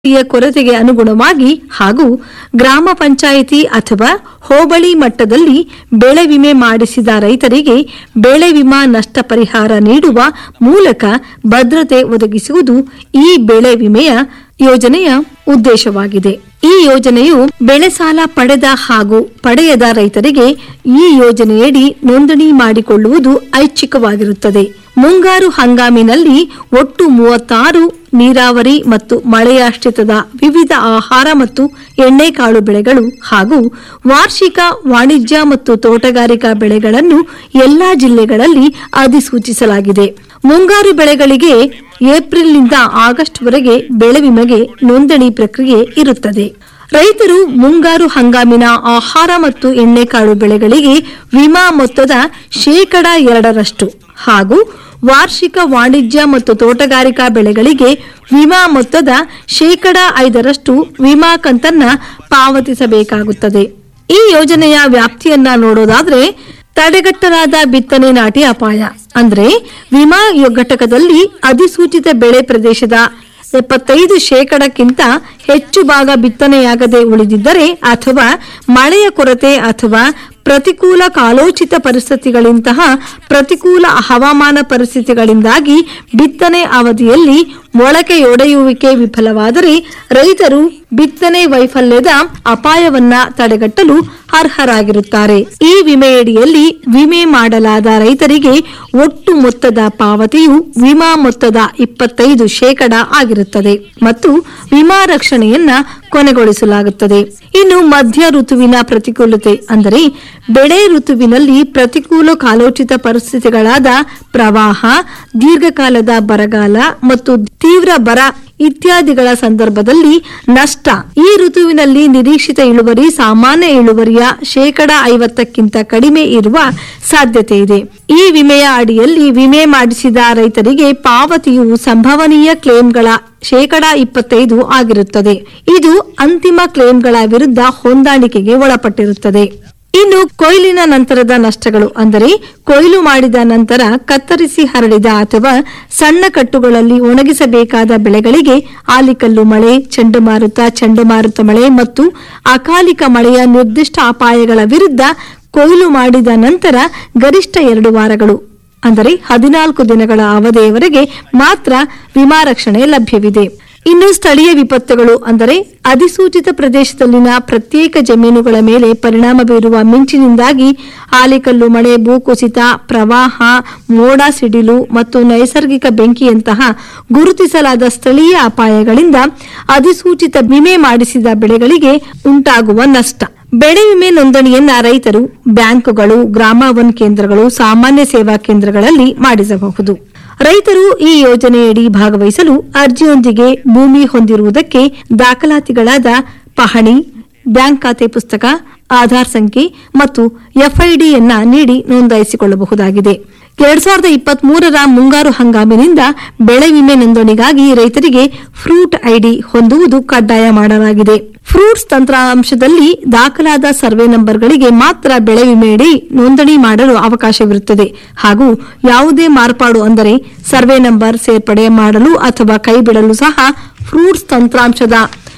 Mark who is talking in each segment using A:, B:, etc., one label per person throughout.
A: ಯ ಕೊರತೆಗೆ ಅನುಗುಣವಾಗಿ ಹಾಗೂ ಗ್ರಾಮ ಪಂಚಾಯಿತಿ ಅಥವಾ ಹೋಬಳಿ ಮಟ್ಟದಲ್ಲಿ ಬೆಳೆ ವಿಮೆ ಮಾಡಿಸಿದ ರೈತರಿಗೆ ಬೆಳೆ ವಿಮಾ ನಷ್ಟ ಪರಿಹಾರ ನೀಡುವ ಮೂಲಕ ಭದ್ರತೆ ಒದಗಿಸುವುದು ಈ ಬೆಳೆ ವಿಮೆಯ ಯೋಜನೆಯ ಉದ್ದೇಶವಾಗಿದೆ ಈ ಯೋಜನೆಯು ಬೆಳೆ ಸಾಲ ಪಡೆದ ಹಾಗೂ ಪಡೆಯದ ರೈತರಿಗೆ ಈ ಯೋಜನೆಯಡಿ ನೋಂದಣಿ ಮಾಡಿಕೊಳ್ಳುವುದು ಐಚ್ಛಿಕವಾಗಿರುತ್ತದೆ ಮುಂಗಾರು ಹಂಗಾಮಿನಲ್ಲಿ ಒಟ್ಟು ಮೂವತ್ತಾರು ನೀರಾವರಿ ಮತ್ತು ಮಳೆಯಾಶ್ರಿತದ ವಿವಿಧ ಆಹಾರ ಮತ್ತು ಎಣ್ಣೆಕಾಳು ಬೆಳೆಗಳು ಹಾಗೂ ವಾರ್ಷಿಕ ವಾಣಿಜ್ಯ ಮತ್ತು ತೋಟಗಾರಿಕಾ ಬೆಳೆಗಳನ್ನು ಎಲ್ಲಾ ಜಿಲ್ಲೆಗಳಲ್ಲಿ ಅಧಿಸೂಚಿಸಲಾಗಿದೆ ಮುಂಗಾರು ಬೆಳೆಗಳಿಗೆ ಏಪ್ರಿಲ್ನಿಂದ ಆಗಸ್ಟ್ವರೆಗೆ ಬೆಳೆ ವಿಮೆಗೆ ನೋಂದಣಿ ಪ್ರಕ್ರಿಯೆ ಇರುತ್ತದೆ ರೈತರು ಮುಂಗಾರು ಹಂಗಾಮಿನ ಆಹಾರ ಮತ್ತು ಎಣ್ಣೆಕಾಳು ಬೆಳೆಗಳಿಗೆ ವಿಮಾ ಮೊತ್ತದ ಶೇಕಡ ಎರಡರಷ್ಟು ಹಾಗೂ ವಾರ್ಷಿಕ ವಾಣಿಜ್ಯ ಮತ್ತು ತೋಟಗಾರಿಕಾ ಬೆಳೆಗಳಿಗೆ ವಿಮಾ ಮೊತ್ತದ ಶೇಕಡ ಐದರಷ್ಟು ವಿಮಾ ಕಂತನ್ನ ಪಾವತಿಸಬೇಕಾಗುತ್ತದೆ ಈ ಯೋಜನೆಯ ವ್ಯಾಪ್ತಿಯನ್ನ ನೋಡೋದಾದ್ರೆ ತಡೆಗಟ್ಟಲಾದ ಬಿತ್ತನೆ ನಾಟಿ ಅಪಾಯ ಅಂದ್ರೆ ವಿಮಾ ಯೊ- ಘಟಕದಲ್ಲಿ ಅಧಿಸೂಚಿತ ಬೆಳೆ ಪ್ರದೇಶದ ಎಪ್ಪತ್ತೈದು ಶೇಕಡಕ್ಕಿಂತ ಹೆಚ್ಚು ಭಾಗ ಬಿತ್ತನೆಯಾಗದೆ ಉಳಿದಿದ್ದರೆ ಅಥವಾ ಮಳೆಯ ಕೊರತೆ ಅಥವಾ ಪ್ರತಿಕೂಲ ಕಾಲೋಚಿತ ಪರಿಸ್ಥಿತಿಗಳಿಂತಹ ಪ್ರತಿಕೂಲ ಹವಾಮಾನ ಪರಿಸ್ಥಿತಿಗಳಿಂದಾಗಿ ಬಿತ್ತನೆ ಅವಧಿಯಲ್ಲಿ ಮೊಳಕೆಯೊಡೆಯುವಿಕೆ ವಿಫಲವಾದರೆ ರೈತರು ಬಿತ್ತನೆ ವೈಫಲ್ಯದ ಅಪಾಯವನ್ನ ತಡೆಗಟ್ಟಲು ಅರ್ಹರಾಗಿರುತ್ತಾರೆ ಈ ವಿಮೆಯಡಿಯಲ್ಲಿ ವಿಮೆ ಮಾಡಲಾದ ರೈತರಿಗೆ ಒಟ್ಟು ಮೊತ್ತದ ಪಾವತಿಯು ವಿಮಾ ಮೊತ್ತದ ಇಪ್ಪತ್ತೈದು ಶೇಕಡ ಆಗಿರುತ್ತದೆ ಮತ್ತು ವಿಮಾ ರಕ್ಷಣೆಯನ್ನ ಕೊನೆಗೊಳಿಸಲಾಗುತ್ತದೆ ಇನ್ನು ಮಧ್ಯ ಋತುವಿನ ಪ್ರತಿಕೂಲತೆ ಅಂದರೆ ಬೆಳೆ ಋತುವಿನಲ್ಲಿ ಪ್ರತಿಕೂಲ ಕಾಲೋಚಿತ ಪರಿಸ್ಥಿತಿಗಳಾದ ಪ್ರವಾಹ ದೀರ್ಘಕಾಲದ ಬರಗಾಲ ಮತ್ತು ತೀವ್ರ ಬರ ಇತ್ಯಾದಿಗಳ ಸಂದರ್ಭದಲ್ಲಿ ನಷ್ಟ ಈ ಋತುವಿನಲ್ಲಿ ನಿರೀಕ್ಷಿತ ಇಳುವರಿ ಸಾಮಾನ್ಯ ಇಳುವರಿಯ ಶೇಕಡ ಐವತ್ತಕ್ಕಿಂತ ಕಡಿಮೆ ಇರುವ ಸಾಧ್ಯತೆ ಇದೆ ಈ ವಿಮೆಯ ಅಡಿಯಲ್ಲಿ ವಿಮೆ ಮಾಡಿಸಿದ ರೈತರಿಗೆ ಪಾವತಿಯು ಸಂಭವನೀಯ ಕ್ಲೇಮ್ಗಳ ಶೇಕಡ ಇಪ್ಪತ್ತೈದು ಆಗಿರುತ್ತದೆ ಇದು ಅಂತಿಮ ಕ್ಲೇಮ್ಗಳ ವಿರುದ್ಧ ಹೊಂದಾಣಿಕೆಗೆ ಒಳಪಟ್ಟಿರುತ್ತದೆ ಇನ್ನು ಕೊಯ್ಲಿನ ನಂತರದ ನಷ್ಟಗಳು ಅಂದರೆ ಕೊಯ್ಲು ಮಾಡಿದ ನಂತರ ಕತ್ತರಿಸಿ ಹರಡಿದ ಅಥವಾ ಸಣ್ಣ ಕಟ್ಟುಗಳಲ್ಲಿ ಒಣಗಿಸಬೇಕಾದ ಬೆಳೆಗಳಿಗೆ ಆಲಿಕಲ್ಲು ಮಳೆ ಚಂಡಮಾರುತ ಚಂಡಮಾರುತ ಮಳೆ ಮತ್ತು ಅಕಾಲಿಕ ಮಳೆಯ ನಿರ್ದಿಷ್ಟ ಅಪಾಯಗಳ ವಿರುದ್ಧ ಕೊಯ್ಲು ಮಾಡಿದ ನಂತರ ಗರಿಷ್ಠ ಎರಡು ವಾರಗಳು ಅಂದರೆ ಹದಿನಾಲ್ಕು ದಿನಗಳ ಅವಧಿಯವರೆಗೆ ಮಾತ್ರ ವಿಮಾ ರಕ್ಷಣೆ ಲಭ್ಯವಿದೆ ಇನ್ನು ಸ್ಥಳೀಯ ವಿಪತ್ತುಗಳು ಅಂದರೆ ಅಧಿಸೂಚಿತ ಪ್ರದೇಶದಲ್ಲಿನ ಪ್ರತ್ಯೇಕ ಜಮೀನುಗಳ ಮೇಲೆ ಪರಿಣಾಮ ಬೀರುವ ಮಿಂಚಿನಿಂದಾಗಿ ಆಲಿಕಲ್ಲು ಮಳೆ ಭೂಕುಸಿತ ಪ್ರವಾಹ ಮೋಡ ಸಿಡಿಲು ಮತ್ತು ನೈಸರ್ಗಿಕ ಬೆಂಕಿಯಂತಹ ಗುರುತಿಸಲಾದ ಸ್ಥಳೀಯ ಅಪಾಯಗಳಿಂದ ಅಧಿಸೂಚಿತ ವಿಮೆ ಮಾಡಿಸಿದ ಬೆಳೆಗಳಿಗೆ ಉಂಟಾಗುವ ನಷ್ಟ ಬೆಳೆ ವಿಮೆ ನೋಂದಣಿಯನ್ನ ರೈತರು ಬ್ಯಾಂಕುಗಳು ಗ್ರಾಮ ಒನ್ ಕೇಂದ್ರಗಳು ಸಾಮಾನ್ಯ ಸೇವಾ ಕೇಂದ್ರಗಳಲ್ಲಿ ಮಾಡಿಸಬಹುದು ರೈತರು ಈ ಯೋಜನೆಯಡಿ ಭಾಗವಹಿಸಲು ಅರ್ಜಿಯೊಂದಿಗೆ ಭೂಮಿ ಹೊಂದಿರುವುದಕ್ಕೆ ದಾಖಲಾತಿಗಳಾದ ಪಹಣಿ ಬ್ಯಾಂಕ್ ಖಾತೆ ಪುಸ್ತಕ ಆಧಾರ್ ಸಂಖ್ಯೆ ಮತ್ತು ಎಫ್ಐಡಿಯನ್ನ ನೀಡಿ ನೋಂದಾಯಿಸಿಕೊಳ್ಳಬಹುದಾಗಿದೆ ಎರಡ್ ಸಾವಿರದ ಇಪ್ಪತ್ತ್ ಮೂರರ ಮುಂಗಾರು ಹಂಗಾಮಿನಿಂದ ಬೆಳೆ ವಿಮೆ ನೋಂದಣಿಗಾಗಿ ರೈತರಿಗೆ ಫ್ರೂಟ್ ಐಡಿ ಹೊಂದುವುದು ಕಡ್ಡಾಯ ಮಾಡಲಾಗಿದೆ ಫ್ರೂಟ್ಸ್ ತಂತ್ರಾಂಶದಲ್ಲಿ ದಾಖಲಾದ ಸರ್ವೆ ನಂಬರ್ಗಳಿಗೆ ಮಾತ್ರ ಬೆಳೆ ವಿಮೆಯಡಿ ನೋಂದಣಿ ಮಾಡಲು ಅವಕಾಶವಿರುತ್ತದೆ ಹಾಗೂ ಯಾವುದೇ ಮಾರ್ಪಾಡು ಅಂದರೆ ಸರ್ವೆ ನಂಬರ್ ಸೇರ್ಪಡೆ ಮಾಡಲು ಅಥವಾ ಕೈಬಿಡಲು ಸಹ ಫ್ರೂಟ್ಸ್ ತಂತ್ರಾಂಶದ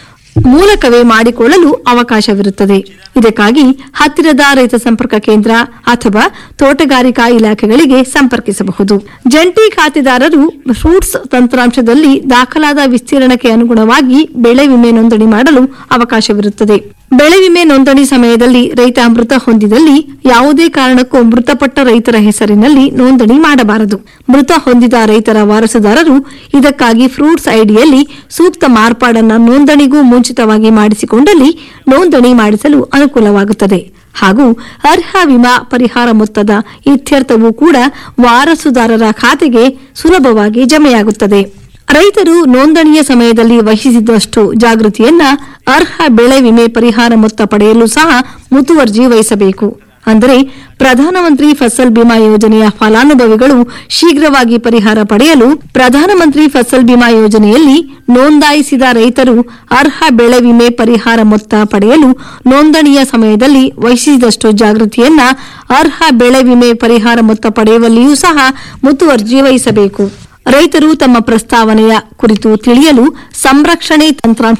A: ಮೂಲಕವೇ ಮಾಡಿಕೊಳ್ಳಲು ಅವಕಾಶವಿರುತ್ತದೆ ಇದಕ್ಕಾಗಿ ಹತ್ತಿರದ ರೈತ ಸಂಪರ್ಕ ಕೇಂದ್ರ ಅಥವಾ ತೋಟಗಾರಿಕಾ ಇಲಾಖೆಗಳಿಗೆ ಸಂಪರ್ಕಿಸಬಹುದು ಜಂಟಿ ಖಾತೆದಾರರು ಫ್ರೂಟ್ಸ್ ತಂತ್ರಾಂಶದಲ್ಲಿ ದಾಖಲಾದ ವಿಸ್ತೀರ್ಣಕ್ಕೆ ಅನುಗುಣವಾಗಿ ಬೆಳೆ ವಿಮೆ ನೋಂದಣಿ ಮಾಡಲು ಅವಕಾಶವಿರುತ್ತದೆ ಬೆಳೆ ವಿಮೆ ನೋಂದಣಿ ಸಮಯದಲ್ಲಿ ರೈತ ಮೃತ ಹೊಂದಿದಲ್ಲಿ ಯಾವುದೇ ಕಾರಣಕ್ಕೂ ಮೃತಪಟ್ಟ ರೈತರ ಹೆಸರಿನಲ್ಲಿ ನೋಂದಣಿ ಮಾಡಬಾರದು ಮೃತ ಹೊಂದಿದ ರೈತರ ವಾರಸುದಾರರು ಇದಕ್ಕಾಗಿ ಫ್ರೂಟ್ಸ್ ಐಡಿಯಲ್ಲಿ ಸೂಕ್ತ ಮಾರ್ಪಾಡನ್ನ ನೋಂದಣಿಗೂ ಮುಂಚಿತವಾಗಿ ಮಾಡಿಸಿಕೊಂಡಲ್ಲಿ ನೋಂದಣಿ ಮಾಡಿಸಲು ಅನುಕೂಲವಾಗುತ್ತದೆ ಹಾಗೂ ಅರ್ಹ ವಿಮಾ ಪರಿಹಾರ ಮೊತ್ತದ ಇತ್ಯರ್ಥವೂ ಕೂಡ ವಾರಸುದಾರರ ಖಾತೆಗೆ ಸುಲಭವಾಗಿ ಜಮೆಯಾಗುತ್ತದೆ ರೈತರು ನೋಂದಣಿಯ ಸಮಯದಲ್ಲಿ ವಹಿಸಿದಷ್ಟು ಜಾಗೃತಿಯನ್ನ ಅರ್ಹ ಬೆಳೆ ವಿಮೆ ಪರಿಹಾರ ಮೊತ್ತ ಪಡೆಯಲು ಸಹ ಮುತುವರ್ಜಿ ವಹಿಸಬೇಕು ಅಂದರೆ ಪ್ರಧಾನಮಂತ್ರಿ ಫಸಲ್ ಬಿಮಾ ಯೋಜನೆಯ ಫಲಾನುಭವಿಗಳು ಶೀಘ್ರವಾಗಿ ಪರಿಹಾರ ಪಡೆಯಲು ಪ್ರಧಾನಮಂತ್ರಿ ಫಸಲ್ ಬಿಮಾ ಯೋಜನೆಯಲ್ಲಿ ನೋಂದಾಯಿಸಿದ ರೈತರು ಅರ್ಹ ಬೆಳೆ ವಿಮೆ ಪರಿಹಾರ ಮೊತ್ತ ಪಡೆಯಲು ನೋಂದಣಿಯ ಸಮಯದಲ್ಲಿ ವಹಿಸಿದಷ್ಟು ಜಾಗೃತಿಯನ್ನ ಅರ್ಹ ಬೆಳೆ ವಿಮೆ ಪರಿಹಾರ ಮೊತ್ತ ಪಡೆಯುವಲ್ಲಿಯೂ ಸಹ ಮುತುವರ್ಜಿ ವಹಿಸಬೇಕು ರೈತರು ತಮ್ಮ ಪ್ರಸ್ತಾವನೆಯ ಕುರಿತು ತಿಳಿಯಲು ಸಂರಕ್ಷಣೆ ತಂತ್ರಾಂಶ